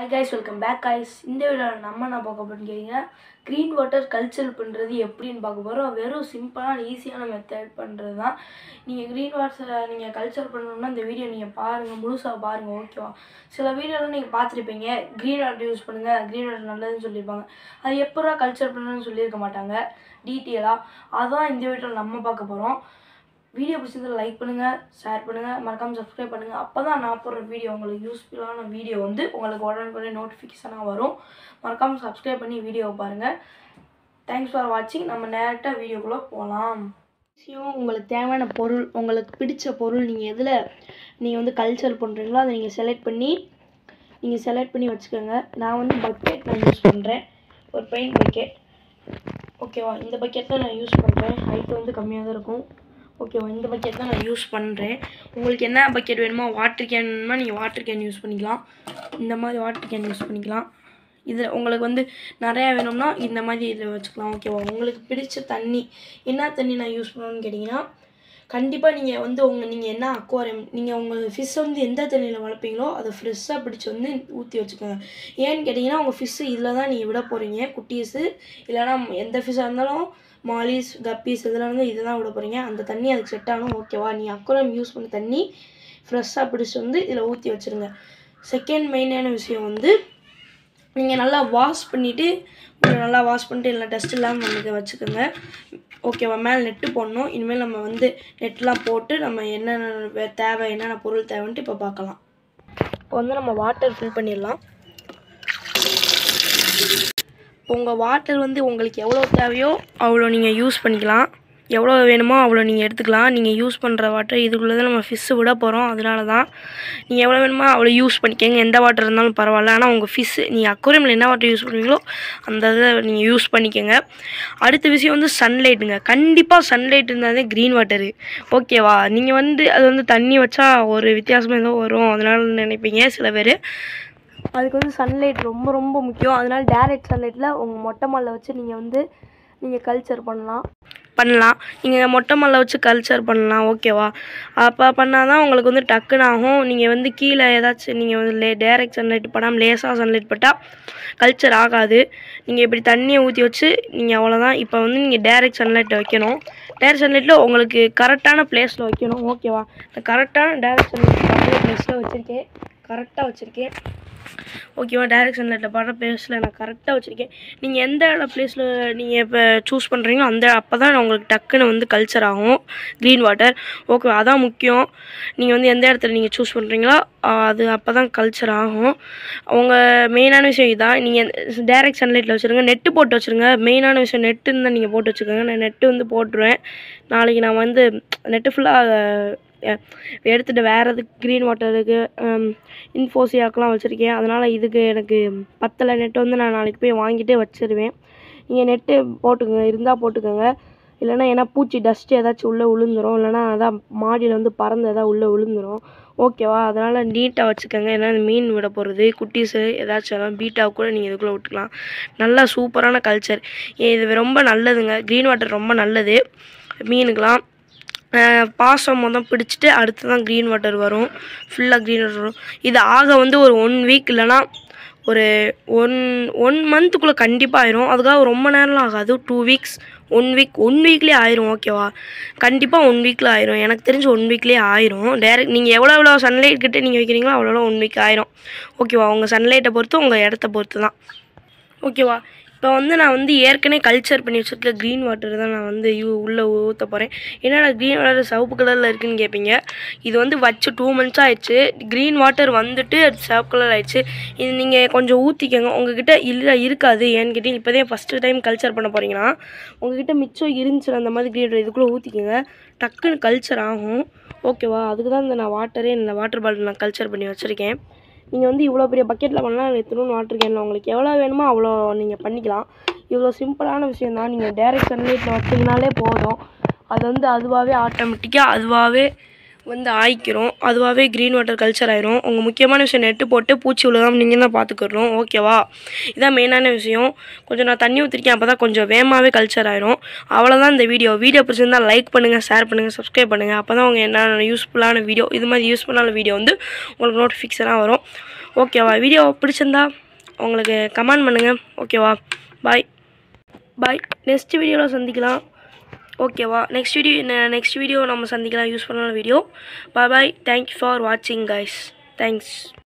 hi guys welcome back guys இந்த வீடியோவில் நம்ம என்ன பார்க்க போறோம்னு கேட்டிங்கன்னா க்ரீன் வாட்டர் கல்ச்சர் பண்ணுறது எப்படின்னு பார்க்க போகிறோம் வெறும் சிம்பிளான ஈஸியான மெத்தட் பண்ணுறது தான் நீங்கள் க்ரீன் வாட்டரை நீங்கள் கல்ச்சர் பண்ணணும்னா இந்த வீடியோ நீங்கள் பாருங்கள் முழுசாக பாருங்கள் ஓகேவா சில வீடியோலாம் நீங்கள் பார்த்துருப்பீங்க க்ரீன் வாட்டர் யூஸ் பண்ணுங்கள் க்ரீன் வாட்டர் நல்லதுன்னு சொல்லியிருப்பாங்க அது எப்படா கல்ச்சர் பண்ணணும்னு சொல்லியிருக்க மாட்டாங்க டீட்டெயிலாக அதான் இந்த வீடியோவில் நம்ம பார்க்க போகிறோம் வீடியோ பிடிச்சிருந்தா லைக் பண்ணுங்கள் ஷேர் பண்ணுங்கள் மறக்காமல் சப்ஸ்கிரைப் பண்ணுங்கள் அப்போ தான் நான் போடுற வீடியோ உங்களுக்கு யூஸ்ஃபுல்லான வீடியோ வந்து உங்களுக்கு உடனுக்குடனே நோட்டிஃபிகேஷனாக வரும் மறக்காமல் சப்ஸ்கிரைப் பண்ணி வீடியோவை பாருங்கள் தேங்க்ஸ் ஃபார் வாட்சிங் நம்ம டேரெக்டாக வீடியோக்குள்ளே போகலாம் விஷயம் உங்களுக்கு தேவையான பொருள் உங்களுக்கு பிடிச்ச பொருள் நீங்கள் எதில் நீங்கள் வந்து கல்ச்சர் பண்ணுறீங்களோ அதை நீங்கள் செலக்ட் பண்ணி நீங்கள் செலக்ட் பண்ணி வச்சுக்கோங்க நான் வந்து பக்கெட் நான் யூஸ் பண்ணுறேன் ஒரு பெயிண்ட் பக்கெட் ஓகேவா இந்த பக்கெட் தான் நான் யூஸ் பண்ணுறேன் ஹைட் வந்து கம்மியாக தான் இருக்கும் ஓகேவா இந்த பக்கெட் தான் நான் யூஸ் பண்ணுறேன் உங்களுக்கு என்ன பக்கெட் வேணுமோ வாட்டர் கேன் வேணுமா நீங்கள் வாட்டர் கேன் யூஸ் பண்ணிக்கலாம் இந்த மாதிரி வாட்டர் கேன் யூஸ் பண்ணிக்கலாம் இது உங்களுக்கு வந்து நிறையா வேணும்னா இந்த மாதிரி இதில் வச்சுக்கலாம் ஓகேவா உங்களுக்கு பிடிச்ச தண்ணி என்ன தண்ணி நான் யூஸ் பண்ணணும்னு கேட்டிங்கன்னா கண்டிப்பாக நீங்கள் வந்து உங்கள் நீங்கள் என்ன அக்வாரியம் நீங்கள் உங்கள் ஃபிஷ் வந்து எந்த தண்ணியில் வளர்ப்பீங்களோ அதை ஃப்ரெஷ்ஷாக பிடிச்சி வந்து ஊற்றி வச்சுக்கோங்க ஏன்னு கேட்டிங்கன்னா உங்கள் ஃபிஷ்ஷு இதில் தான் நீங்கள் விட போகிறீங்க குட்டீஸு இல்லைனா எந்த ஃபிஷ்ஷாக இருந்தாலும் மாலிஸ் கப்பீஸ் இதெல்லாம் வந்து இதை தான் விட போகிறீங்க அந்த தண்ணி அதுக்கு செட் ஆகணும் ஓகேவா நீ அக்குறம் யூஸ் பண்ண தண்ணி ஃப்ரெஷ்ஷாக பிடிச்சி வந்து இதில் ஊற்றி வச்சுருங்க செகண்ட் மெயினான விஷயம் வந்து நீங்கள் நல்லா வாஷ் பண்ணிவிட்டு நல்லா வாஷ் பண்ணிட்டு இல்லை டஸ்ட் இல்லாமல் நம்ம இதை வச்சுக்கோங்க ஓகேவா மேலே நெட்டு போடணும் இனிமேல் நம்ம வந்து நெட்லாம் போட்டு நம்ம என்னென்ன வே- தேவை என்னென்ன பொருள் தேவைன்ட்டு இப்போ பார்க்கலாம் இப்போ வந்து நம்ம வாட்டர் ஃபில் பண்ணிடலாம் இப்போ உங்கள் வாட்டர் வந்து உங்களுக்கு எவ்வளோ தேவையோ அவ்வளோ நீங்கள் யூஸ் பண்ணிக்கலாம் எவ்வளோ வேணுமோ அவ்வளோ நீங்கள் எடுத்துக்கலாம் நீங்கள் யூஸ் பண்ணுற வாட்டர் இதுக்குள்ளே தான் நம்ம ஃபிஷ்ஷு விட போகிறோம் அதனால தான் நீங்கள் எவ்வளோ வேணுமோ அவ்வளோ யூஸ் பண்ணிக்கங்க எந்த வாட்டர் இருந்தாலும் பரவாயில்ல ஆனால் உங்கள் ஃபிஷ்ஷு நீங்கள் அக்வரியமில் என்ன வாட்டர் யூஸ் பண்ணுவீங்களோ அந்த இதை நீங்கள் யூஸ் பண்ணிக்கோங்க அடுத்த விஷயம் வந்து சன்லைட்டுங்க கண்டிப்பாக சன்லைட் இருந்தாலே க்ரீன் வாட்டரு ஓகேவா நீங்கள் வந்து அது வந்து தண்ணி வச்சா ஒரு வித்தியாசமாக ஏதோ வரும் அதனால நினைப்பீங்க சில பேர் அதுக்கு வந்து சன்லைட் ரொம்ப ரொம்ப முக்கியம் அதனால டேரெக்ட் சன்லைட்டில் உங்கள் மொட்டை மாலில் வச்சு நீங்கள் வந்து நீங்கள் கல்ச்சர் பண்ணலாம் பண்ணலாம் நீங்கள் மொட்டை மாலில் வச்சு கல்ச்சர் பண்ணலாம் ஓகேவா அப்போ பண்ணால் தான் உங்களுக்கு வந்து டக்குன்னு ஆகும் நீங்கள் வந்து கீழே ஏதாச்சும் நீங்கள் வந்து லே டேரெக்ட் சன்லைட் படாமல் லேசாக சன்லைட் பட்டால் கல்ச்சர் ஆகாது நீங்கள் இப்படி தண்ணியை ஊற்றி வச்சு நீங்கள் அவ்வளோதான் இப்போ வந்து நீங்கள் டேரெக்ட் சன்லைட்டை வைக்கணும் டேரெக்ட் சன்லைட்டில் உங்களுக்கு கரெக்டான பிளேஸில் வைக்கணும் ஓகேவா இந்த கரெக்டான டேரெக்ட் சன்லைட் படுற பிளேஸில் வச்சுருக்கேன் கரெக்டாக வச்சுருக்கேன் ஓகேவா டேரெக்ட் சன்லைட்டில் படுற பிளேஸில் நான் கரெக்டாக வச்சுருக்கேன் நீங்கள் எந்த பிளேஸில் நீங்கள் இப்போ சூஸ் பண்ணுறீங்களோ அந்த அப்போ தான் உங்களுக்கு டக்குன்னு வந்து கல்ச்சர் ஆகும் க்ரீன் வாட்டர் ஓகே அதான் முக்கியம் நீங்கள் வந்து எந்த இடத்துல நீங்கள் சூஸ் பண்ணுறீங்களோ அது அப்போ தான் கல்ச்சர் ஆகும் உங்கள் மெயினான விஷயம் இதான் நீங்கள் டேரெக்ட் சன்லைட்டில் வச்சுருங்க நெட்டு போட்டு வச்சுருங்க மெயினான விஷயம் நெட்டு இருந்தால் நீங்கள் போட்டு வச்சுக்கோங்க நான் நெட்டு வந்து போட்டுருவேன் நாளைக்கு நான் வந்து நெட்டு ஃபுல்லாக எடுத்துகிட்டு வேறு எதுக்கு க்ரீன் வாட்டருக்கு இன்ஃபோசியாக்கெலாம் வச்சுருக்கேன் அதனால் இதுக்கு எனக்கு பத்தலை நெட்டு வந்து நான் நாளைக்கு போய் வாங்கிட்டே வச்சிருவேன் நீங்கள் நெட்டு போட்டுக்கோங்க இருந்தால் போட்டுக்கோங்க இல்லைன்னா ஏன்னா பூச்சி டஸ்ட் ஏதாச்சும் உள்ளே விழுந்துரும் இல்லைன்னா அதான் மாடியில் வந்து பறந்து எதாவது உள்ளே விழுந்துரும் ஓகேவா அதனால் நீட்டாக வச்சுக்கோங்க ஏன்னா இந்த மீன் விட போகிறது குட்டீஸு ஏதாச்சும் எல்லாம் பீட்டாவை கூட நீங்கள் இதுக்குள்ளே விட்டுக்கலாம் நல்லா சூப்பரான கல்ச்சர் இது ரொம்ப நல்லதுங்க க்ரீன் வாட்டர் ரொம்ப நல்லது மீனுக்கெலாம் அஹ் பாசம் மொதல் பிடிச்சிட்டு அடுத்து தான் க்ரீன் வாட்டர் வரும் ஃபுல்லாக க்ரீன் வாட்டர் வரும் இது ஆக வந்து ஒரு ஒன் வீக் இல்லைன்னா ஒரு ஒன் ஒன் மந்த்துக்குள்ளே கண்டிப்பாக ஆயிரும் அதுக்காக ரொம்ப நேரம்லாம் ஆகாது two weeks one week one வீக்லேயே ஆயிரும் ஓகேவா கண்டிப்பாக ஒன் வீக்கில் ஆயிரும் எனக்கு தெரிஞ்சு ஒன் வீக்லேயே ஆயிரும் டேரெக்ட் நீங்கள் எவ்வளோ எவ்வளோ சன்லைட் கிட்ட நீங்கள் வைக்கிறீங்களோ அவ்வளோ எவ்வளோ ஒன் வீக் ஆயிரும் ஓகேவா உங்கள் சன்லைட்டை பொறுத்து உங்கள் இடத்த பொறுத்து தான் ஓகேவா இப்போ வந்து நான் வந்து ஏற்கனவே கல்ச்சர் பண்ணி வச்சிருக்க க்ரீன் வாட்டர் தான் நான் வந்து யூ உள்ளே ஊற்ற போகிறேன் என்னடா க்ரீன் வாட்டர் சிவப்பு கலரில் இருக்குன்னு கேட்பீங்க இது வந்து வச்சு டூ மந்த்ஸ் ஆயிடுச்சு க்ரீன் வாட்டர் வந்துட்டு அது சிவப்பு கலர் ஆயிடுச்சு இது நீங்கள் கொஞ்சம் ஊற்றிக்கோங்க உங்ககிட்ட இல்லை இருக்காது ஏன்னு கேட்டீங்க இப்போதே ஃபஸ்ட்டு டைம் கல்ச்சர் பண்ண போகிறீங்கன்னா உங்ககிட்ட மிச்சம் இருந்துச்சு அந்த மாதிரி க்ரீன் வாட்டர் இதுக்குள்ளே ஊற்றிக்கோங்க டக்குன்னு கல்ச்சர் ஆகும் ஓகேவா அதுக்கு தான் இந்த நான் வாட்டரே இந்த வாட்டர் பாட்டில் நான் கல்ச்சர் பண்ணி வச்சுருக்கேன் நீங்கள் வந்து இவ்வளோ பெரிய பக்கெட்டில் பண்ணலாம் எத்தனும் வாட்டர் கேனில் உங்களுக்கு எவ்வளோ வேணுமோ அவ்வளோ நீங்கள் பண்ணிக்கலாம் இவ்வளோ சிம்பிளான விஷயம் தான் நீங்கள் டேரெக்ட் சன்லைட்டில் வச்சிங்கனாலே போதும் அது வந்து அதுவாகவே ஆட்டோமேட்டிக்காக அதுவாகவே வந்து ஆயிக்கிறோம் அதுவாகவே க்ரீன் வாட்டர் கல்ச்சர் ஆயிரும் உங்கள் முக்கியமான விஷயம் நெட்டு போட்டு பூச்சி விழுகாம நீங்கள் தான் பார்த்துக்கிறோம் ஓகேவா இதான் மெயினான விஷயம் கொஞ்சம் நான் தண்ணி ஊற்றிருக்கேன் அப்போ தான் கொஞ்சம் வேகமாகவே கல்ச்சர் ஆயிரும் அவ்வளோதான் இந்த வீடியோ வீடியோ பிடிச்சிருந்தா லைக் பண்ணுங்கள் ஷேர் பண்ணுங்கள் சப்ஸ்கிரைப் பண்ணுங்கள் அப்போ தான் உங்கள் என்ன யூஸ்ஃபுல்லான வீடியோ இது மாதிரி யூஸ்ஃபுல்லான வீடியோ வந்து உங்களுக்கு நோட்டிஃபிகேஷனாக வரும் ஓகேவா வீடியோ பிடிச்சிருந்தா உங்களுக்கு கமெண்ட் பண்ணுங்கள் ஓகேவா பாய் பாய் நெக்ஸ்ட் வீடியோவில் சந்திக்கலாம் ஓகேவா நெக்ஸ்ட் வீடியோ நெக்ஸ்ட் வீடியோ நம்ம சந்திக்கலாம் யூஸ் பண்ணான video bye bye thank you for வாட்சிங் கைஸ் தேங்க்ஸ்